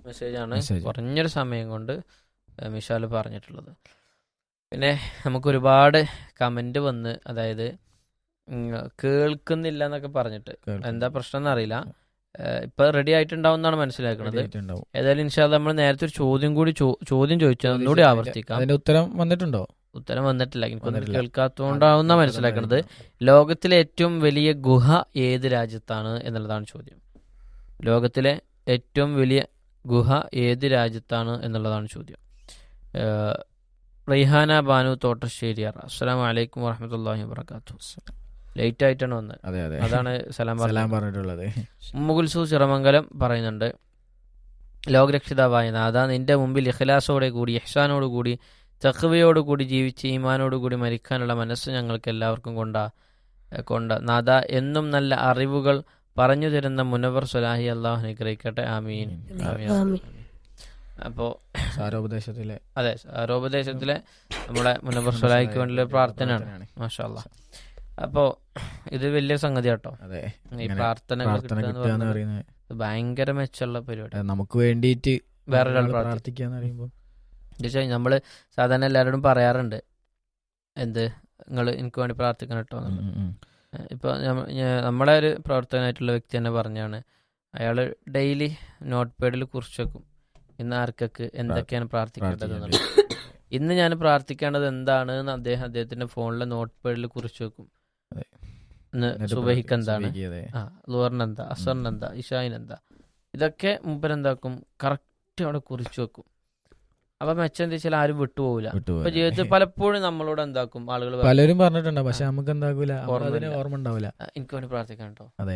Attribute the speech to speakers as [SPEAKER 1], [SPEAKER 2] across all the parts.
[SPEAKER 1] മെസ്സേജാണ്
[SPEAKER 2] Message.
[SPEAKER 1] കുറഞ്ഞൊരു സമയം കൊണ്ട് ഏഹ്, മിഷാൽ പറഞ്ഞിട്ടുള്ളത് പിന്നെ നമുക്ക് ഒരുപാട് കമന്റ് വന്ന് അതായത് ഉം, കേൾക്കുന്നില്ല എന്നൊക്കെ പറഞ്ഞിട്ട് എന്താ പ്രശ്നം എന്നറിയില്ല ഏഹ്, ഇപ്പൊ റെഡി ആയിട്ടുണ്ടാവും എന്നാണ് മനസ്സിലാക്കുന്നത്
[SPEAKER 2] ഉണ്ടാവും
[SPEAKER 1] ഏതായാലും ഇൻഷാല്ല നമ്മൾ നേരത്തെ ഒരു ചോദ്യം കൂടി ചോ- ചോദ്യം ചോദിച്ചാൽ ഒന്നുകൂടി ആവർത്തിക്കാം
[SPEAKER 2] അതിന്റെ ഉത്തരം വന്നിട്ടുണ്ടോ
[SPEAKER 1] ഉത്തരം വന്നിട്ടില്ല എനിക്കൊന്നും
[SPEAKER 2] വന്നിട്ടില്ല.
[SPEAKER 1] കേൾക്കാത്തതുകൊണ്ടാവുന്ന മനസ്സിലാക്കുന്നത് ലോകത്തിലെ ഏറ്റവും വലിയ ഗുഹ ഏത് രാജ്യത്താണ് എന്നുള്ളതാണ് ചോദ്യം ലോകത്തിലെ ഏറ്റവും വലിയ ഗുഹ ഏത് രാജ്യത്താണ് എന്നുള്ളതാണ് ചോദ്യം ഏഹ്, റൈഹാന ബാനു തോട്ടശ്ശേരിയാർ അസ്സാം വലൈക്കും വാഹമത്തല്ലാഹി വാത്തു ലേറ്റ് ആയിട്ടാണ് വന്നത്
[SPEAKER 2] അതെ അതെ
[SPEAKER 1] അതാണ് സലാം
[SPEAKER 2] സലാം
[SPEAKER 1] പറഞ്ഞത്
[SPEAKER 2] പറഞ്ഞിട്ടുള്ളത്
[SPEAKER 1] മുകുൽസു ചിറമംഗലം പറയുന്നുണ്ട് ലോകരക്ഷിതാവായ നാഥ നിന്റെ മുമ്പിൽ ഇഖ്ലാസോടെ കൂടി ഇഹ്സാനോട് കൂടി തഖ്വയോട് കൂടി ജീവിച്ച് ഈമാനോട് കൂടി മരിക്കാനുള്ള മനസ്സ് ഞങ്ങൾക്ക് എല്ലാവർക്കും കൊണ്ട കൊണ്ട നാഥ എന്നും നല്ല അറിവുകൾ പറഞ്ഞു തരുന്ന മുനവർ സുലാഹി അള്ളാഹു അനുഗ്രഹിക്കട്ടെ ആമീൻ ആമീൻ.
[SPEAKER 3] ആമീൻ.
[SPEAKER 1] അപ്പോ
[SPEAKER 2] സാരോപദേശത്തിലെ
[SPEAKER 1] അതെ ആരോപദേശത്തിലെ നമ്മുടെ മുനവർ സുലാഹിക്ക് വേണ്ടിയുള്ള പ്രാർത്ഥനയാണ് മാഷാ അല്ലാ അപ്പോ ഇത് വലിയ സംഗതി കേട്ടോ
[SPEAKER 2] അതെ
[SPEAKER 1] ഈ
[SPEAKER 2] ഇങ്ങനെ
[SPEAKER 1] പ്രാർത്ഥന
[SPEAKER 2] പ്രാർത്ഥന കിട്ടുക എന്ന് പറയുന്നത്
[SPEAKER 1] ഭയങ്കര മെച്ചമുള്ള പരിപാടി
[SPEAKER 2] അത് നമുക്ക് വേണ്ടിയിട്ട്
[SPEAKER 1] വേറൊരാൾ
[SPEAKER 2] ഒരാൾ
[SPEAKER 1] പ്രാർത്ഥിക്കും
[SPEAKER 2] പ്രാർത്ഥിക്കുക എന്ന് പറയുമ്പോൾ
[SPEAKER 1] ചോദിച്ചാൽ നമ്മൾ സാധാരണ എല്ലാവരോടും പറയാറുണ്ട് എന്ത് നിങ്ങൾ എനിക്ക് വേണ്ടി പ്രാർത്ഥിക്കണം കേട്ടോ എന്നുള്ളത്. ഇപ്പൊ ഞമ്മ- ഞ- നമ്മളെ ഒരു പ്രവർത്തകനായിട്ടുള്ള വ്യക്തി തന്നെ പറഞ്ഞാണ് അയാൾ ഡെയിലി നോട്ട് പാഡിൽ കുറിച്ച് വെക്കും ഇന്ന് ആർക്കൊക്കെ എന്തൊക്കെയാണ് പ്രാർത്ഥിക്കേണ്ടത് എന്നുള്ളത് ഇന്ന് ഞാൻ പ്രാർത്ഥിക്കേണ്ടത് എന്താണ് എന്ന് അദ്ദേഹം അദ്ദേഹത്തിന്റെ ഫോണിലെ നോട്ട് പാഡിൽ കുറിച്ച് വെക്കും
[SPEAKER 2] അതെ.
[SPEAKER 1] ഇന്ന് സുബഹിക്ക് എന്താണ്
[SPEAKER 2] സുബഹിക്ക് അതെ.
[SPEAKER 1] ആ ലുവറിന് എന്താ അസറിന് എന്താ ഇഷായിന് എന്താ ഇതൊക്കെ മുമ്പരെന്താക്കും കറക്റ്റ് അവിടെ കുറിച്ച് വെക്കും അപ്പൊ മെച്ചം എന്താ വെച്ചാൽ ആരും വിട്ടുപോകില്ല
[SPEAKER 2] വിട്ടുപോയി.
[SPEAKER 1] ഇപ്പൊ ജീവിതത്തിൽ പലപ്പോഴും നമ്മളോട് എന്താക്കും ആളുകൾ
[SPEAKER 2] പലരും പറഞ്ഞിട്ടുണ്ട് പക്ഷെ നമുക്ക് എന്താകൂല അതിന്
[SPEAKER 1] ഓർമ്മയില്ല.
[SPEAKER 2] ഓർമ്മ ഉണ്ടാവില്ല
[SPEAKER 1] എനിക്ക് വേണ്ടി പ്രാർത്ഥിക്കണം കേട്ടോ
[SPEAKER 2] അതെ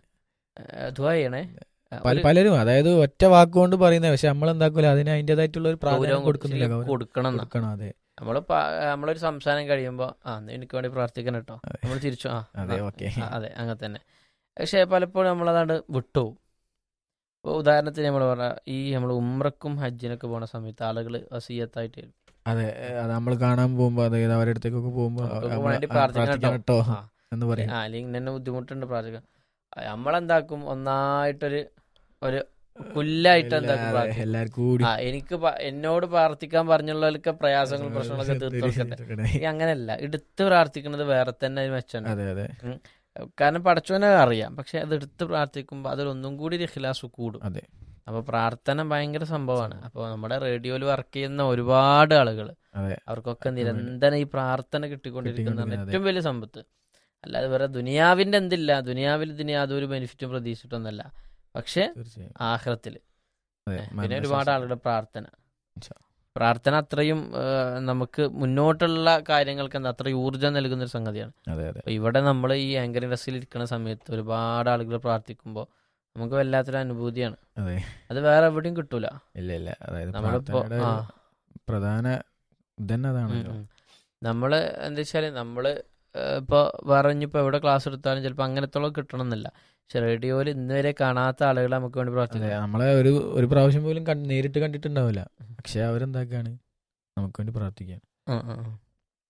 [SPEAKER 1] ധുവ ചെയ്യണേ ആ,
[SPEAKER 2] പല
[SPEAKER 1] ഒരു
[SPEAKER 2] പലരും അതായത് ഒറ്റ വാക്കുകൊണ്ട് പറയുന്നത് പക്ഷെ നമ്മൾ എന്താക്കൂല അതിന് അതിന്റേതായിട്ടുള്ള ഒരു പ്രാധാന്യം
[SPEAKER 1] ഗൗരവം
[SPEAKER 2] കൊടുക്കുന്നില്ല
[SPEAKER 1] കൊടുത്തില്ല,
[SPEAKER 2] ഗൗരവം
[SPEAKER 1] കൊടുക്കണം എന്നാ.
[SPEAKER 2] കൊടുക്കണം അതെ
[SPEAKER 1] നമ്മള് പ- നമ്മളൊരു സംസാരം കഴിയുമ്പോ ആ എന്നാ എനിക്ക് വേണ്ടി പ്രാർത്ഥിക്കണം കേട്ടോ
[SPEAKER 2] അതെ.
[SPEAKER 1] നമ്മൾ തിരിച്ചു ആ
[SPEAKER 2] അതെ
[SPEAKER 1] ആ,
[SPEAKER 2] ഓക്കെ
[SPEAKER 1] ആ, അതെ അങ്ങനെ തന്നെ പക്ഷെ പലപ്പോഴും നമ്മളതാണ്ട് വിട്ടുപോകും ഇപ്പോൾ ഉദാഹരണത്തിന് നമ്മൾ പറഞ്ഞ ഈ നമ്മൾ ഉമ്രക്കും ഹജ്ജിനൊക്കെ പോണ സമയത്ത് ആളുകൾ വസീയത്തായിട്ട് തരും.
[SPEAKER 2] അതെ അത് നമ്മൾ കാണാൻ പോകുമ്പോ അതായത് അവരുടെ അടുത്തേക്കൊക്കെ പോകുമ്പോ
[SPEAKER 1] നമുക്കൊക്കെ
[SPEAKER 2] നമ്മള്
[SPEAKER 1] വേണ്ടി
[SPEAKER 2] ആ,
[SPEAKER 1] പ്രാർത്ഥിക്കണം
[SPEAKER 2] പ്രാർത്ഥിക്കണം
[SPEAKER 1] കേട്ടോ.
[SPEAKER 2] കേട്ടോ
[SPEAKER 1] ആ.
[SPEAKER 2] എന്ന് പറയും
[SPEAKER 1] ആ അല്ലെങ്കിൽ ഇന്നെ ബുദ്ധിമുട്ടുണ്ട് പ്രാർത്ഥിക്കാൻ ആ, നമ്മളെന്താക്കും ഒന്നായിട്ടൊരു ഒരു പുല്ലായിട്ട് എന്താക്കും
[SPEAKER 2] എല്ലാ-
[SPEAKER 1] പ്രാർത്ഥിക്കും.
[SPEAKER 2] എല്ലാവർക്കും കൂടി
[SPEAKER 1] ആ എനിക്ക് പ- എന്നോട് പ്രാർത്ഥിക്കാൻ പറഞ്ഞുള്ളവർക്ക് പ്രയാസങ്ങൾ പ്രശ്നങ്ങളൊക്കെ തീർത്തു കൊടുക്കട്ടെ ഈ അങ്ങനെയല്ല എടുത്ത് പ്രാർത്ഥിക്കുന്നത് വേറെ തന്നെ ഒരു മെച്ചമുണ്ട്
[SPEAKER 2] അതെ അതെ
[SPEAKER 1] കാരണം പടച്ചോനെ അറിയാം പക്ഷെ അത് എടുത്ത് പ്രാർത്ഥിക്കുമ്പോൾ അതിലൊന്നും കൂടി ഒരു ഖിലാസ് കൂടും
[SPEAKER 2] അതെ
[SPEAKER 1] അപ്പൊ പ്രാർത്ഥന ഭയങ്കര സംഭവമാണ് അപ്പോൾ നമ്മുടെ റേഡിയോയിൽ വർക്ക് ചെയ്യുന്ന ഒരുപാട് ആളുകൾ
[SPEAKER 2] അതെ
[SPEAKER 1] അവർക്കൊക്കെ നിരന്തരം ഈ പ്രാർത്ഥന കിട്ടിക്കൊണ്ടിരിക്കുന്നതാണ്
[SPEAKER 2] കിട്ടിക്കൊണ്ടിരിക്കുന്നത്,
[SPEAKER 1] ഏറ്റവും വലിയ സമ്പത്ത് അല്ലാതെ വേറെ ദുനിയാവിന്റെ എന്തില്ല ദുനിയാവിൽ ഇതിന് യാതൊരു ബെനിഫിറ്റും പ്രതീക്ഷിച്ചിട്ടൊന്നല്ല പക്ഷെ
[SPEAKER 2] തീർച്ചയായും
[SPEAKER 1] ആഹ്റത്തിൽ
[SPEAKER 2] അതെ
[SPEAKER 1] പിന്നെ ഒരുപാട് ആളുകളുടെ പ്രാർത്ഥന
[SPEAKER 2] ഇൻഷാ.
[SPEAKER 1] പ്രാർത്ഥന അത്രയും ആ, നമുക്ക് മുന്നോട്ടുള്ള കാര്യങ്ങൾക്ക് എന്താ അത്രയും ഊർജ്ജം നൽകുന്ന ഒരു സംഗതിയാണ്
[SPEAKER 2] അതെ അതെ
[SPEAKER 1] അപ്പൊ ഇവിടെ നമ്മൾ ഈ ആങ്കർ ഇൻഡസ്ട്രിയിൽ ഇരിക്കുന്ന സമയത്ത് ഒരുപാട് ആളുകൾ പ്രാർത്ഥിക്കുമ്പോൾ നമുക്ക് വല്ലാത്തൊരു അനുഭൂതിയാണ്
[SPEAKER 2] അതെ
[SPEAKER 1] അത് വേറെ എവിടെയും കിട്ടൂല
[SPEAKER 2] ഇല്ല ഇല്ല അതായത്
[SPEAKER 1] നമ്മളിപ്പോ
[SPEAKER 2] പ്രാർത്ഥനയുടെ
[SPEAKER 1] ആ
[SPEAKER 2] ഒരു പ്രധാന ഇതന്നെ
[SPEAKER 1] ഉം,
[SPEAKER 2] അതാണല്ലോ
[SPEAKER 1] ഉം. നമ്മള് എന്താ വെച്ചാല് നമ്മള് ഏഹ്, ഇപ്പൊ വേറെ ഇനിയിപ്പോ എവിടെ ക്ലാസ് എടുത്താലും ചിലപ്പോൾ അങ്ങനത്തോളം കിട്ടണമെന്നില്ല പക്ഷെ റേഡിയോയിൽ ഇന്ന് വരെ കാണാത്ത ആളുകൾ നമുക്ക് വേണ്ടി
[SPEAKER 2] അതെ
[SPEAKER 1] പ്രാർത്ഥിക്കാം
[SPEAKER 2] നമ്മളെ ഒരു ഒരു പ്രാവശ്യം പോലും കണ്ട് നേരിട്ട് കണ്ടിട്ടുണ്ടാവില്ല പക്ഷെ അവരെന്താക്കാണ് നമുക്ക് വേണ്ടി പ്രാർത്ഥിക്കാൻ
[SPEAKER 1] ഉം, ഉം, ഉം.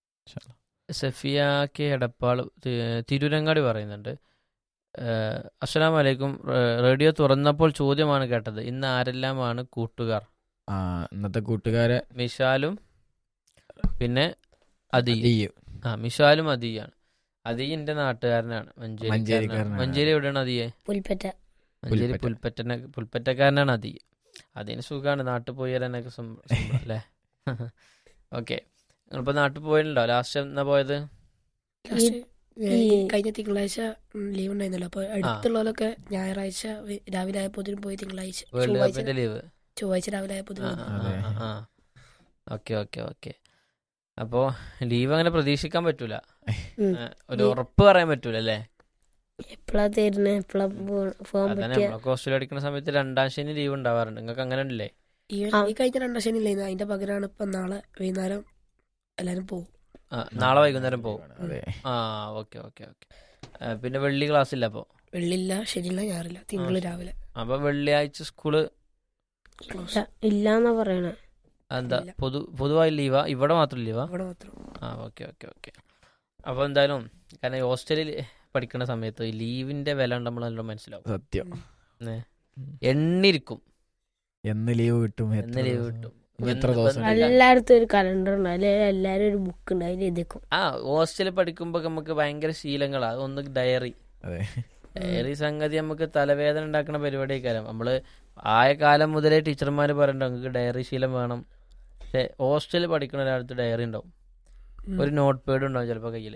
[SPEAKER 1] സഫിയ കെ എടപ്പാൾ തി- തിരൂരങ്ങാടി പറയുന്നുണ്ട് ഏഹ്, അസ്സലാമു അലൈക്കും റേ- റേഡിയോ തുറന്നപ്പോൾ ചോദ്യമാണ് കേട്ടത് ഇന്ന് ആരെല്ലാമാണ് കൂട്ടുകാർ
[SPEAKER 2] ആ ഇന്നത്തെ കൂട്ടുകാരെ
[SPEAKER 1] മിഷാലും പിന്നെ അദി
[SPEAKER 2] അലിയ്.
[SPEAKER 1] ആ മിഷാലും അദിയാണ് അദി എന്റെ നാട്ടുകാരനാണ് മഞ്ചേരി
[SPEAKER 2] മഞ്ചേരിക്കാരനാണ്.
[SPEAKER 1] മഞ്ചേരി എവിടെയാണ് അദിയെ
[SPEAKER 3] പുൽപ്പറ്റ
[SPEAKER 1] മഞ്ചേരി
[SPEAKER 2] പുൽപ്പറ്റ.
[SPEAKER 1] പുൽപ്പറ്റനെ പുൽപ്പറ്റക്കാരനാണ് അതി അതിന് സുഖമാണ് നാട്ടിൽ പോയി വരാനൊക്കെ സം- സംഭവം അല്ലേ ഓക്കെ നിങ്ങളിപ്പോ നാട്ടിൽ പോയിട്ടുണ്ടോ ലാസ്റ്റ് എന്നാ പോയത്
[SPEAKER 4] ലാസ്റ്റ് ഏ,
[SPEAKER 3] ഈ-
[SPEAKER 4] കഴിഞ്ഞ തിങ്കളാഴ്ച ലീവ് ഉണ്ടായിരുന്നല്ലോ അപ്പൊ അടുത്തുള്ളവരൊക്കെ ഞായറാഴ്ച വെ- രാവിലെ ആയപ്പോതിനും പോയി തിങ്കളാഴ്ച
[SPEAKER 1] വേൾഡ്
[SPEAKER 4] ചൊവ്വാഴ്ച
[SPEAKER 1] കപ്പിന്റെ ലീവ്
[SPEAKER 4] ചൊവ്വാഴ്ച രാവിലെ ആയപ്പോതിനും
[SPEAKER 2] അതെ.
[SPEAKER 1] ഓക്കെ ഓക്കെ ഓക്കെ അപ്പോ ലീവ് അങ്ങനെ പ്രതീക്ഷിക്കാൻ പറ്റൂല
[SPEAKER 3] ഉം.
[SPEAKER 1] ഏ, ഒരു ഉറപ്പ് പറയാൻ പറ്റൂല അല്ലേ
[SPEAKER 3] എപ്പോഴാ തരുന്നത് എപ്പോഴാ പോകാൻ
[SPEAKER 1] അതന്നെ
[SPEAKER 3] പറ്റിയ
[SPEAKER 1] നമ്മളൊക്കെ ഹോസ്റ്റലിൽ അടിക്കുന്ന സമയത്ത് രണ്ടാം ശനി ലീവ് ഉണ്ടാവാറുണ്ട് നിങ്ങൾക്ക് അങ്ങനെ ഉണ്ടല്ലേ
[SPEAKER 4] ഈ
[SPEAKER 3] ആ.
[SPEAKER 4] ഈ കഴിഞ്ഞ രണ്ടാം ശനി ഇല്ലായിരുന്നു അതിന്റെ പകരമാണ് ഇപ്പൊ നാളെ വൈകുന്നേരം എല്ലാരും പോകും
[SPEAKER 1] ആ, നാളെ വൈകുന്നേരം പോകും
[SPEAKER 2] അതെ
[SPEAKER 1] ആ ഓക്കെ ഓക്കെ ഓക്കെ പിന്നെ വെള്ളി ക്ലാസ് ഇല്ല അപ്പോ
[SPEAKER 4] വെള്ളില്ല ശനിയില്ല ഞായറില്ല തിങ്കള് രാവിലെ
[SPEAKER 1] അപ്പൊ വെള്ളിയാഴ്ച സ്കൂള്
[SPEAKER 3] ഇല്ല ഇല്ലാന്നാ പറയണേ
[SPEAKER 1] എന്താ
[SPEAKER 4] ഇല്ല.
[SPEAKER 1] പൊതു പൊതുവായി ലീവാ ഇവിടെ മാത്രം ലീവാ
[SPEAKER 4] അവിടെ മാത്രം
[SPEAKER 1] ആ ഓക്കെ ഓക്കെ ഓക്കെ അപ്പോൾ എന്തായാലും കാരണം ഈ ഹോസ്റ്റലിൽ പഠിക്കുന്ന സമയത്ത് ഈ ലീവിന്റെ വില നമ്മൾ നല്ല മനസ്സിലാവും
[SPEAKER 2] സത്യം
[SPEAKER 1] ഏ. എണ്ണിരിക്കും
[SPEAKER 2] എന്ന് ലീവ് കിട്ടും എത്ര
[SPEAKER 1] എന്ന് ലീവ്
[SPEAKER 2] ദിവസം?
[SPEAKER 1] കിട്ടും
[SPEAKER 2] ഇനി എത്ര
[SPEAKER 1] എന്ന്
[SPEAKER 2] ദിവസം
[SPEAKER 1] വന്നിട്ട്
[SPEAKER 3] എല്ലായിടത്തും ഒരു കലണ്ടർ ഉണ്ട് അതിൽ എല്ലാരും ഒരു ബുക്ക് ഉണ്ട് അതിൽ എഴുതിക്കും
[SPEAKER 1] ആ ഹോസ്റ്റലിൽ പഠിക്കുമ്പോ നമുക്ക് ഭയങ്കര ശീലങ്ങളാ ഒന്ന് ഡയറി
[SPEAKER 2] അതെ
[SPEAKER 1] ഡയറി സംഗതി നമുക്ക് തലവേദന ഉണ്ടാക്കുന്ന പരിപാടിയൊക്കെ നമ്മള് ആയ കാലം മുതലേ ടീച്ചർമാർ പറയണ്ട നമുക്ക് ഡയറി ശീലം വേണം പക്ഷെ ഹോസ്റ്റലിൽ പഠിക്കുന്ന ഒരാൾക്ക് ഡയറി ഉണ്ടാവും
[SPEAKER 4] ഉം.
[SPEAKER 1] ഒരു നോട്ട് പേഡ് ഉണ്ടാവും ചിലപ്പോൾ കയ്യിൽ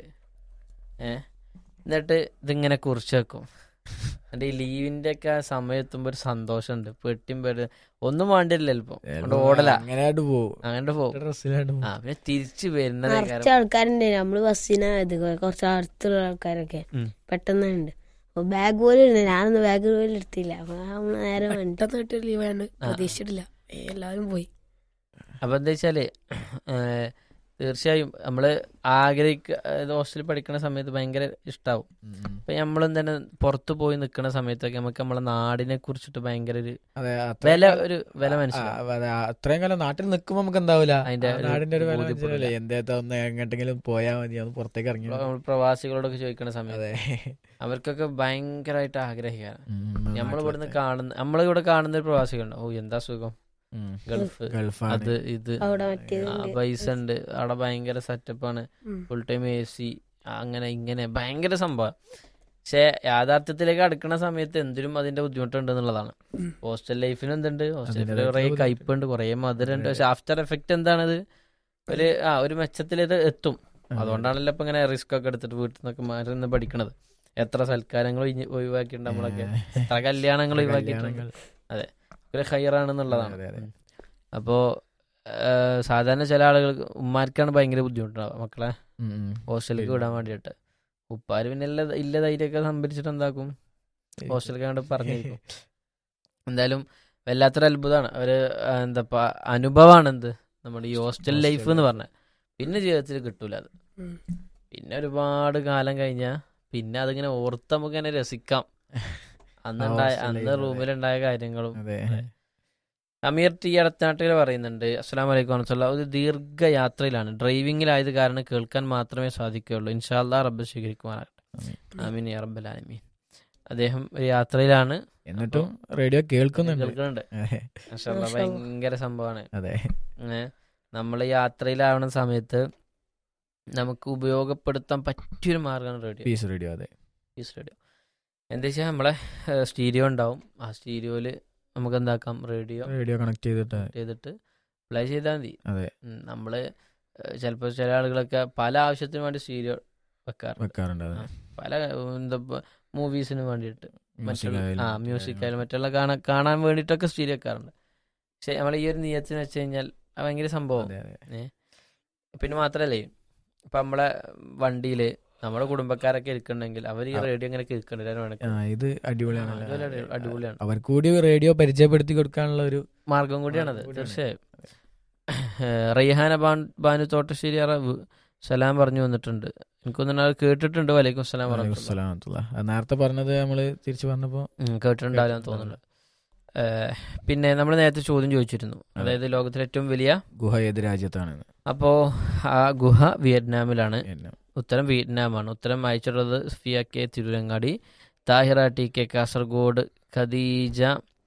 [SPEAKER 1] ഏ എന്നിട്ട് ഇതിങ്ങനെ കുറിച്ച് വെക്കും എന്നിട്ട് ഈ ലീവിന്റെ ഒക്കെ ആ സമയം എത്തുമ്പോൾ ഒരു സന്തോഷമുണ്ട് പെട്ടിയും പേര് ഒന്നും വേണ്ടില്ല ചിലപ്പോ അതുകൊണ്ട് ഓടല
[SPEAKER 2] അങ്ങനെയായിട്ട് പോവും
[SPEAKER 1] അങ്ങനെ പോകും
[SPEAKER 2] ഡ്രസ്സിലായിട്ട്
[SPEAKER 1] ആ പിന്നെ തിരിച്ചു വരുന്നതേ
[SPEAKER 3] നിറച്ച ആൾക്കാരുണ്ട് നമ്മള് ബസ്സിനാ ഇത് കുറച്ച് അടുത്തുള്ള ആൾക്കാരൊക്കെ
[SPEAKER 1] ഉം.
[SPEAKER 3] പെട്ടെന്ന് ഉണ്ട് അപ്പൊ ബാഗ് പോലും ഇല്ല ഞാനൊന്നും ബാഗ് പോലും എടുത്തില്ല അപ്പൊ നമ്മള് നേരെ വണ്ടി
[SPEAKER 4] പെട്ടെന്ന് കിട്ടിയ ലീവാണ് പ്രതീക്ഷിച്ചിട്ടില്ല ഏ, എല്ലാവരും പോയി
[SPEAKER 1] അപ്പൊ എന്താ വെച്ചാല് ഏഹ്, തീർച്ചയായും നമ്മള് ആഗ്രഹിക്ക ഹോസ്റ്റലിൽ പഠിക്കുന്ന സമയത്ത് ഭയങ്കര ഇഷ്ടാവും അപ്പൊ നമ്മളും തന്നെ പുറത്തു പോയി നിൽക്കുന്ന സമയത്തൊക്കെ നമുക്ക് നമ്മളെ നാടിനെ കുറിച്ചിട്ട് ഭയങ്കര ഒരു
[SPEAKER 2] അതെ അത്രയും
[SPEAKER 1] വില
[SPEAKER 2] കാലം-
[SPEAKER 1] ഒരു വില
[SPEAKER 2] ആ,
[SPEAKER 1] മനസ്സിലാവും
[SPEAKER 2] അതെ, ആ, അത്രയും കാലം നാട്ടിൽ നിൽക്കുമ്പോ നമുക്ക് എന്താവില്ല
[SPEAKER 1] അതിന്റെ
[SPEAKER 2] ആ
[SPEAKER 1] ഒരു
[SPEAKER 2] നാടിന്റെ ഒരു വില
[SPEAKER 1] ബോധ്യപ്പെടില്ല.
[SPEAKER 2] മനസ്സിലല്ലേ എന്തേത്ത ഒന്ന് എങ്ങോട്ടെങ്കിലും പോയാ മതി ഒന്ന് പുറത്തേക്ക് ഇറങ്ങി
[SPEAKER 1] നമ്മൾ പ്രവാസികളോടൊക്കെ ചോദിക്കുന്ന സമയത്ത്
[SPEAKER 2] അതെ
[SPEAKER 1] അവർക്കൊക്കെ ഭയങ്കരമായിട്ട് ആഗ്രഹിക്കാറ്
[SPEAKER 2] ഉം,
[SPEAKER 1] നമ്മൾ ഇവിടുന്ന്
[SPEAKER 2] നാട്ടിലത്തെ.
[SPEAKER 1] കാണുന്ന നമ്മളിവിടെ കാണുന്ന ഒരു പ്രവാസികളുണ്ട് ഓ എന്താ സുഖം
[SPEAKER 2] ഉം.
[SPEAKER 1] ഗൾഫ്
[SPEAKER 2] ഗൾഫാണ്
[SPEAKER 1] അത് ഇത്
[SPEAKER 3] അവിടെ
[SPEAKER 1] ആ,
[SPEAKER 3] മറ്റേതുണ്ട്
[SPEAKER 1] പൈസ ഉണ്ട് അവിടെ ഭയങ്കര സെറ്റപ്പാണ്
[SPEAKER 4] ഉം.
[SPEAKER 1] ഫുൾ ടൈം എ സി അങ്ങനെ ഇങ്ങനെ ഭയങ്കര സംഭവം പക്ഷെ യാഥാർത്ഥ്യത്തിലേക്ക് അടുക്കുന്ന സമയത്ത് എന്തിനും അതിന്റെ ബുദ്ധിമുട്ടുണ്ട് എന്നുള്ളതാണ്
[SPEAKER 4] ഉം.
[SPEAKER 1] ഹോസ്റ്റൽ ലൈഫിന് എന്തുണ്ട് ഹോസ്റ്റൽ ലൈഫിൽ
[SPEAKER 2] അതിന്റേതായിട്ടുള്ള
[SPEAKER 1] കുറെ
[SPEAKER 2] ബുദ്ധിമുട്ട്.
[SPEAKER 1] കയ്പുണ്ട് കുറെ മധുരമുണ്ട്
[SPEAKER 2] അതെ.
[SPEAKER 1] പക്ഷെ ആഫ്റ്റർ എഫക്റ്റ് എന്താണത് ഒരു ആ ഒരു മെച്ചത്തിലേക്ക് എത്തും
[SPEAKER 2] അതെ.
[SPEAKER 1] അതുകൊണ്ടാണല്ലോ ഇപ്പൊ ഇങ്ങനെ റിസ്ക് ഒക്കെ എടുത്തിട്ട് വീട്ടിൽ നിന്നൊക്കെ മാറി നിന്ന് പഠിക്കണത് എത്ര സൽക്കാരങ്ങൾ ഒഴിഞ്ഞ് ഒഴിവാക്കിയിട്ടുണ്ട് നമ്മളൊക്കെ എത്ര കല്യാണങ്ങൾ ഒഴിവാക്കിയിട്ടുണ്ട്
[SPEAKER 2] കല്യാണങ്ങൾ.
[SPEAKER 1] ഒരു ഹയറാണെന്നുള്ളതാണ്
[SPEAKER 2] അതെ, അതെ.
[SPEAKER 1] അപ്പോ ഏഹ്, സാധാരണ ചില ആളുകൾക്ക് ഉമ്മാർക്കാണ് ഭയങ്കര ബുദ്ധിമുട്ടുണ്ടാവുക മക്കളെ
[SPEAKER 2] ഉം, ഉം.
[SPEAKER 1] ഹോസ്റ്റലിലേക്ക് വിടാൻ വേണ്ടിയിട്ട് ഉപ്പാര് പിന്നെ എല്ലാ ഇല്ല ധൈര്യമൊക്കെ സംഭരിച്ചിട്ട് എന്താക്കും ഹോസ്റ്റലിലേക്ക് അങ്ങോട്ട് പറഞ്ഞിരിക്കും എന്തായാലും വല്ലാത്തൊരു അത്ഭുതമാണ് ഒരു ആ, എന്താ പ- അനുഭവമാണ് എന്ത് നമ്മുടെ ഈ ഹോസ്റ്റൽ ലൈഫ് എന്ന് പറഞ്ഞ പിന്നെ ജീവിതത്തിൽ കിട്ടൂല അത്
[SPEAKER 4] ഉം.
[SPEAKER 1] പിന്നെ ഒരുപാട് കാലം കഴിഞ്ഞാൽ പിന്നെ അതിങ്ങനെ ഓർത്ത് നമുക്ക് ഇങ്ങനെ രസിക്കാം അന്നുണ്ടായ
[SPEAKER 2] hostel
[SPEAKER 1] അന്ന്
[SPEAKER 2] life, അതെ.
[SPEAKER 1] റൂമിലുണ്ടായ കാര്യങ്ങളും
[SPEAKER 2] അതെ
[SPEAKER 1] അമീർ ടി അടത്താട്ടിൽ പറയുന്നുണ്ട് അസ്സാം വലൈക്കും വറഹ്മത്തുള്ളാഹി. ഒരു ദീർഘയാത്രയിലാണ് ഡ്രൈവിംഗിലായത് കാരണം കേൾക്കാൻ മാത്രമേ സാധിക്കുകയുള്ളൂ ഇൻഷാല്ലാ റബ്ബ് സ്വീകരിക്കുവാനാകട്ടെ
[SPEAKER 2] ആമീൻ.
[SPEAKER 1] ആമീൻ യാ റബ്ബൽ ആലമീൻ അദ്ദേഹം ഒരു യാത്രയിലാണ്
[SPEAKER 2] എന്നിട്ടും റേഡിയോ കേൾക്കുന്നുണ്ട്
[SPEAKER 1] കേൾക്കുന്നുണ്ട്
[SPEAKER 2] അതെ.
[SPEAKER 1] മാഷാ അല്ലാ,
[SPEAKER 3] മാഷാ അല്ലാ.
[SPEAKER 1] ഭയങ്കര സംഭവമാണ്
[SPEAKER 2] അതെ
[SPEAKER 1] നമ്മൾ യാത്രയിലാവണ സമയത്ത് നമുക്ക് ഉപയോഗപ്പെടുത്താൻ പറ്റിയൊരു മാർഗമാണ് റേഡിയോ
[SPEAKER 2] പീസ് റേഡിയോ അതെ
[SPEAKER 1] പീസ് റേഡിയോ എന്താ വെച്ചാൽ നമ്മളെ സ്റ്റീരിയോ ഉണ്ടാവും ആ സ്റ്റീരിയോയിൽ നമുക്ക് എന്താക്കാം റേഡിയോ
[SPEAKER 2] റേഡിയോ കണക്ട് ചെയ്തിട്ട്
[SPEAKER 1] ചെയ്തിട്ട് പ്ലേ ചെയ്താൽ മതി
[SPEAKER 2] അതെ
[SPEAKER 1] ഉം, നമ്മള് ചിലപ്പോൾ ചില ആളുകളൊക്കെ പല ആവശ്യത്തിനു വേണ്ടി സ്റ്റീരിയോ വെക്കാറുണ്ട്
[SPEAKER 2] വെക്കാറുണ്ട് അതെ
[SPEAKER 1] ആ, പല ഉം, എന്താ മൂവീസിന് വേണ്ടിയിട്ട്
[SPEAKER 2] മ്യൂസിക്
[SPEAKER 1] മറ്റുള്ള
[SPEAKER 2] ആയാലും
[SPEAKER 1] ആ മ്യൂസിക് ആയാലും മറ്റുള്ള കാണാൻ കാണാൻ വേണ്ടിയിട്ടൊക്കെ സ്റ്റീരിയോ വെക്കാറുണ്ട് പക്ഷെ നമ്മൾ ഈ ഒരു നിയത്തിന് വെച്ച് കഴിഞ്ഞാൽ അത് ഭയങ്കര സംഭവം
[SPEAKER 2] അതെ അതെ
[SPEAKER 1] പിന്നെ മാത്രല്ലേ ഇപ്പൊ നമ്മളെ വണ്ടിയില് നമ്മുടെ കുടുംബക്കാരൊക്കെ ഇരിക്കണമെങ്കിൽ അവർ ഈ
[SPEAKER 2] ആ.
[SPEAKER 1] റേഡിയോ ഇങ്ങനെ കേൾക്കണ്ട
[SPEAKER 2] ആ ഇത്
[SPEAKER 1] ആ,
[SPEAKER 2] അടിപൊളിയാണ്
[SPEAKER 1] അടിപൊളി- അടിപൊളിയാണ്.
[SPEAKER 2] അവർക്ക് കൂടി റേഡിയോ പരിചയപ്പെടുത്തി കൊടുക്കാനുള്ള ഒരു
[SPEAKER 1] മാർഗം കൂടിയാണത്
[SPEAKER 2] മാർഗ്ഗം കൂടിയാണ്.
[SPEAKER 1] തീർച്ചയായും ഏഹ് റയ്ഹാന ബാൻ ബാനു തോട്ടശ്ശേരി അറ വ് സലാം പറഞ്ഞു വന്നിട്ടുണ്ട് എനിക്കൊന്നും അത് കേട്ടിട്ടുണ്ട് വലൈക്കും സലാം പറഞ്ഞു
[SPEAKER 2] വലൈക്കും വറഹ്മത്തുള്ളാ. അത് നേരത്തെ പറഞ്ഞത് നമ്മള് തിരിച്ചു പറഞ്ഞപ്പോ
[SPEAKER 1] കേട്ടിട്ടുണ്ടാവില്ല
[SPEAKER 2] കേട്ടിട്ടുണ്ടാവില്ല.
[SPEAKER 1] തോന്നുന്നുണ്ട് ഏഹ് പിന്നെ നമ്മൾ നേരത്തെ ചോദ്യം ചോദിച്ചിരുന്നു
[SPEAKER 2] അതെ.
[SPEAKER 1] അതായത് ലോകത്തിലെ ഏറ്റവും വലിയ
[SPEAKER 2] ഗുഹ ഏത് രാജ്യത്താണ്
[SPEAKER 1] അപ്പോ ആ ഗുഹ വിയറ്റ്നാമിലാണ്
[SPEAKER 2] എന്നെ.
[SPEAKER 1] ഉത്തരം വിയറ്റ്നാമാണ് ഉത്തരം അയച്ചിട്ടുള്ളത് Safiya K Tirurangadi Tahira T K Kasaragod Khadeeja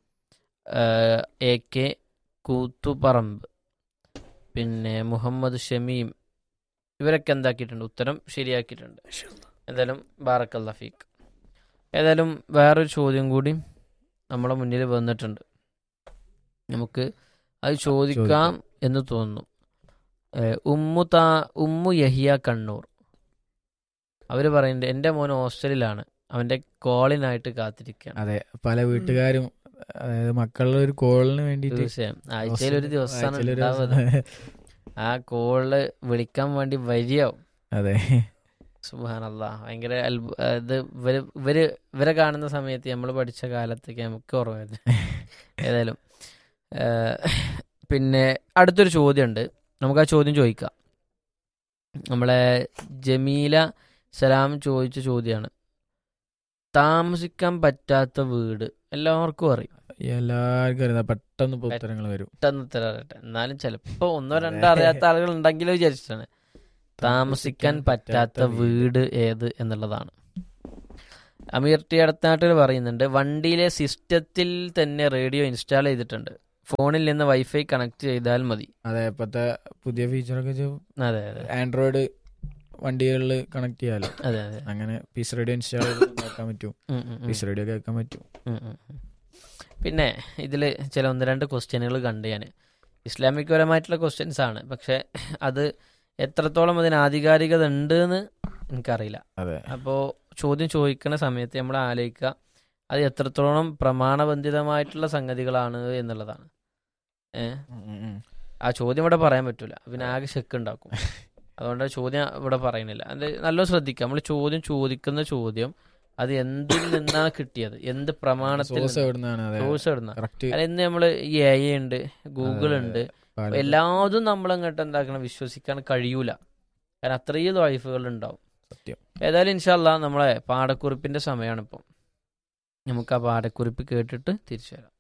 [SPEAKER 1] ഏഹ്, എ കെ കൂത്തുപറമ്പ് പിന്നെ മുഹമ്മദ് ഷമീം ഇവരൊക്കെ എന്താക്കിയിട്ടുണ്ട് ഉത്തരം ശരിയാക്കിയിട്ടുണ്ട്
[SPEAKER 4] മാഷാ അല്ലാ.
[SPEAKER 1] എന്തായാലും ബാറക്കല്ല ഫീക്ക് ഏതായാലും വേറൊരു ചോദ്യം കൂടി നമ്മുടെ മുന്നിൽ വന്നിട്ടുണ്ട് നമുക്ക് അത് ചോദിക്കാം എന്ന് തോന്നുന്നു ഏഹ് ഉമ്മു താ ഉമ്മു യഹിയ കണ്ണൂർ അവർ പറയുന്നുണ്ട് എൻ്റെ മോൻ ഹോസ്റ്റലിലാണ് അവൻ്റെ കോളിനായിട്ട് കാത്തിരിക്കുകയാണ്
[SPEAKER 2] അതെ പല വീട്ടുകാരും അതായത് മക്കളുടെ ഒരു കോളിന് വേണ്ടിട്ട്
[SPEAKER 1] തീർച്ചയായും ആഴ്ചയിൽ ഒരു ദിവസമാണ്
[SPEAKER 2] ആഴ്ചയിലൊരു
[SPEAKER 1] ഉണ്ടാവുക
[SPEAKER 2] ദിവസം.
[SPEAKER 1] ആ കോളില് വിളിക്കാൻ വേണ്ടി വരിയാവും
[SPEAKER 2] അതെ
[SPEAKER 1] സുബാനല്ല ഭയങ്കര അത്ഭു- ഇത് ഇവര് ഇവര് ഇവരെ കാണുന്ന സമയത്ത് നമ്മൾ പഠിച്ച കാലത്തൊക്കെ നമുക്ക് ഓർമ്മ വരുന്നത് ഏതായാലും ഏഹ്, പിന്നെ അടുത്തൊരു ചോദ്യമുണ്ട് നമുക്ക് ആ ചോദ്യം ചോദിക്കാം നമ്മളെ ജമീല സലാം ചോദിച്ച ചോദ്യമാണ് താമസിക്കാൻ പറ്റാത്ത വീട് എല്ലാവർക്കും അറിയും
[SPEAKER 2] എല്ലാവർക്കും അറിയാം പെട്ടെന്ന് ഇപ്പൊ ഉത്തരങ്ങൾ വരും
[SPEAKER 1] പെട്ടെന്ന് ഉത്തരം അറിയട്ടെ എന്നാലും ചിലപ്പോ ഒന്നോ രണ്ടോ അറിയാത്ത ആളുകൾ ഉണ്ടെങ്കിലോ വിചാരിച്ചിട്ടാണ് താമസിക്കാൻ പറ്റാത്ത വീട് ഏത് എന്നുള്ളതാണ് അമീർ ടി അടുത്താട്ടിൽ പറയുന്നുണ്ട് വണ്ടിയിലെ സിസ്റ്റത്തിൽ തന്നെ റേഡിയോ ഇൻസ്റ്റാൾ ചെയ്തിട്ടുണ്ട് ഫോണിൽ നിന്ന് വൈഫൈ കണക്ട് ചെയ്താൽ മതി
[SPEAKER 2] അതെ ഇപ്പത്തെ പുതിയ ഫീച്ചറൊക്കെ
[SPEAKER 1] അതെ അതെ
[SPEAKER 2] ആൻഡ്രോയിഡ് വണ്ടികളിൽ കണക്ട് ചെയ്യാലോ
[SPEAKER 1] അതെ അതെ
[SPEAKER 2] അങ്ങനെ പീസ് റേഡിയോ ഇൻസ്റ്റാൾ ചെയ്ത് നോക്കാൻ പറ്റും
[SPEAKER 1] ഉം, ഉം, ഉം.
[SPEAKER 2] പീസ് റേഡിയോ കേൾക്കാൻ പറ്റും
[SPEAKER 1] ഉം, ഉം, ഉം. പിന്നെ ഇതിൽ ചില ഒന്ന് രണ്ട് ക്വസ്റ്റ്യനുകൾ കണ്ട് ഞാൻ ഇസ്ലാമിക് പരമായിട്ടുള്ള ക്വസ്റ്റ്യൻസ് ആണ് പക്ഷെ അത് എത്രത്തോളം അതിന് ആധികാരികത ഉണ്ട് എന്ന് എനിക്കറിയില്ല
[SPEAKER 2] അതെ
[SPEAKER 1] അപ്പോൾ ചോദ്യം ചോദിക്കുന്ന സമയത്ത് നമ്മൾ ആലോചിക്കുക അത് എത്രത്തോളം പ്രമാണബന്ധിതമായിട്ടുള്ള സംഗതികളാണ് എന്നുള്ളതാണ് ഏ ആ ചോദ്യം ഇവിടെ പറയാൻ പറ്റൂല പിന്നെ ആകെ ചെക്ക് ഉണ്ടാക്കും അതുകൊണ്ട് ചോദ്യം ഇവിടെ പറയുന്നില്ല അത് നല്ല ശ്രദ്ധിക്കുക നമ്മൾ ചോദ്യം ചോദിക്കുന്ന ചോദ്യം അത് എന്തിൽ നിന്നാണ് കിട്ടിയത് എന്ത് പ്രമാണത്തിൽ
[SPEAKER 2] സോഴ്സ് എവിടുന്നാണ് അതെ
[SPEAKER 1] സോഴ്സ് ഇടുന്ന
[SPEAKER 2] കറക്റ്റ്
[SPEAKER 1] അതായത് ഇന്ന് നമ്മൾ ഈ എ ഐ ഉണ്ട് ഗൂഗിൾ ഉണ്ട് എല്ലാതും നമ്മൾ അങ്ങോട്ട് എന്താക്കണം വിശ്വസിക്കാൻ കഴിയൂല കാരണം അത്രയും വൈഫുകൾ ഉണ്ടാവും
[SPEAKER 2] സത്യം
[SPEAKER 1] ഏതായാലും ഇൻഷാല്ല നമ്മളെ പാടക്കുറിപ്പിന്റെ സമയമാണ് ഇപ്പം നമുക്ക് ആ പാടക്കുറിപ്പ് കേട്ടിട്ട് തിരിച്ചു വരാം